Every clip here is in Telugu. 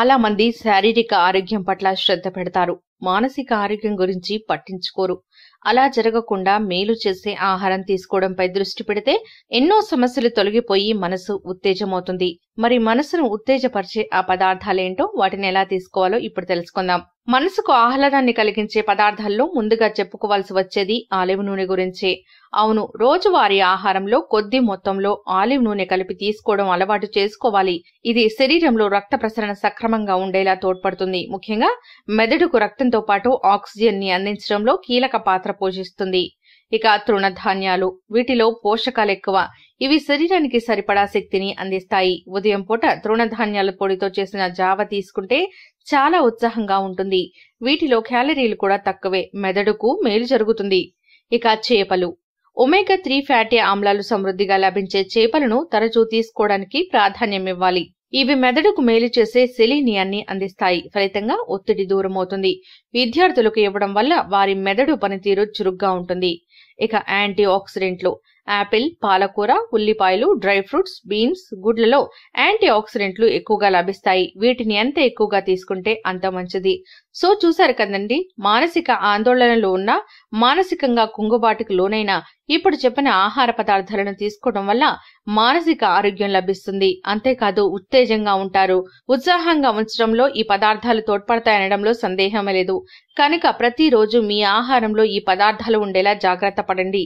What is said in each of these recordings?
చాలా మంది శారీరక ఆరోగ్యం పట్ల శ్రద్ధ పెడతారు మానసిక ఆరోగ్యం గురించి పట్టించుకోరు అలా జరగకుండా మేలు చేసే ఆహారం తీసుకోవడంపై దృష్టి పెడితే ఎన్నో సమస్యలు తొలగిపోయి మనసు ఉత్తేజమవుతుంది మరి మనసును ఉత్తేజపరిచే ఆ పదార్థాలేంటో వాటిని ఎలా తీసుకోవాలో ఇప్పుడు తెలుసుకుందాం మనసుకు ఆహ్లాదాన్ని కలిగించే పదార్థాల్లో ముందుగా చెప్పుకోవాల్సి వచ్చేది ఆలివ్ నూనె గురించే అవును రోజువారీ ఆహారంలో కొద్ది మొత్తంలో ఆలివ్ నూనె కలిపి తీసుకోవడం అలవాటు చేసుకోవాలి ఇది శరీరంలో రక్త ప్రసరణ సక్రమంగా ఉండేలా తోడ్పడుతుంది ముఖ్యంగా మెదడుకు రక్తంతో పాటు ఆక్సిజన్ ని అందించడంలో కీలక పాత్ర పోషిస్తుంది ఇక తృణధాన్యాలు వీటిలో పోషకాలు ఎక్కువ ఇవి శరీరానికి సరిపడా శక్తిని అందిస్తాయి ఉదయం పూట తృణధాన్యాల పొడితో చేసిన జావ తీసుకుంటే చాలా ఉత్సాహంగా ఉంటుంది వీటిలో క్యాలరీలు కూడా తక్కువే మెదడుకు మేలు జరుగుతుంది ఇక చేపలు ఒమేగా త్రీ ఫ్యాటీ ఆమ్లాలు సమృద్ధిగా లభించే చేపలను తరచూ తీసుకోవడానికి ప్రాధాన్యం ఇవ్వాలి ఇవి మెదడుకు మేలు చేసే సెలీనియాన్ని అందిస్తాయి ఫలితంగా ఒత్తిడి దూరమవుతుంది విద్యార్థులకు ఇవ్వడం వల్ల వారి మెదడు పనితీరు చురుగ్గా ఉంటుంది ఇక యాంటీ ఆక్సిడెంట్లు యాపిల్ పాలకూర ఉల్లిపాయలు డ్రై ఫ్రూట్స్ బీన్స్ గుడ్లలో యాంటీ ఆక్సిడెంట్లు ఎక్కువగా లభిస్తాయి వీటిని ఎంత ఎక్కువగా తీసుకుంటే అంత మంచిది సో చూసారు కదండి మానసిక ఆందోళనలో ఉన్న మానసికంగా కుంగుబాటుకు లోనైన ఇప్పుడు చెప్పిన ఆహార పదార్థాలను తీసుకోవడం వల్ల మానసిక ఆరోగ్యం లభిస్తుంది అంతేకాదు ఉత్తేజంగా ఉంటారు ఉత్సాహంగా ఉంచడంలో ఈ పదార్థాలు తోడ్పడతాయనడంలో సందేహమే లేదు కనుక ప్రతిరోజు మీ ఆహారంలో ఈ పదార్థాలు ఉండేలా జాగ్రత్త పడండి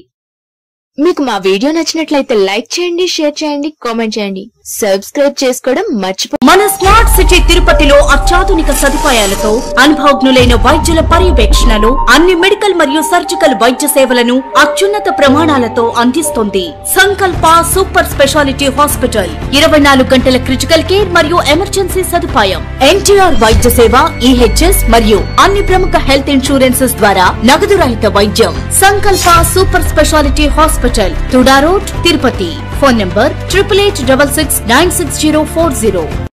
మీకు మా వీడియో నచ్చినట్లయితే లైక్ చేయండి షేర్ చేయండి కామెంట్ చేయండి సబ్స్క్రైబ్ చేసుకోవడం మర్చిపో మన స్మార్ట్ సిటీ తిరుపతిలో అత్యాధునిక సదుపాయాలతో అనుభవజ్ఞులైన వైద్యుల పర్యవేక్షణలో అన్ని మెడికల్ మరియు సర్జికల్ వైద్య సేవలను అత్యున్నత ప్రమాణాలతో అందిస్తుంది సంకల్ప సూపర్ స్పెషాలిటీ హాస్పిటల్ ఇరవై నాలుగు గంటల క్రిటికల్ కేర్ మరియు ఎమర్జెన్సీ సదుపాయం ఎన్టీఆర్ వైద్య సేవ ఈహెచ్ఎస్ మరియు అన్ని ప్రముఖ హెల్త్ ఇన్సూరెన్సెస్ ద్వారా నగదు రహిత వైద్యం సంకల్ప super speciality hospital Tuda road Tirupati phone number triple eight double six nine six zero four zero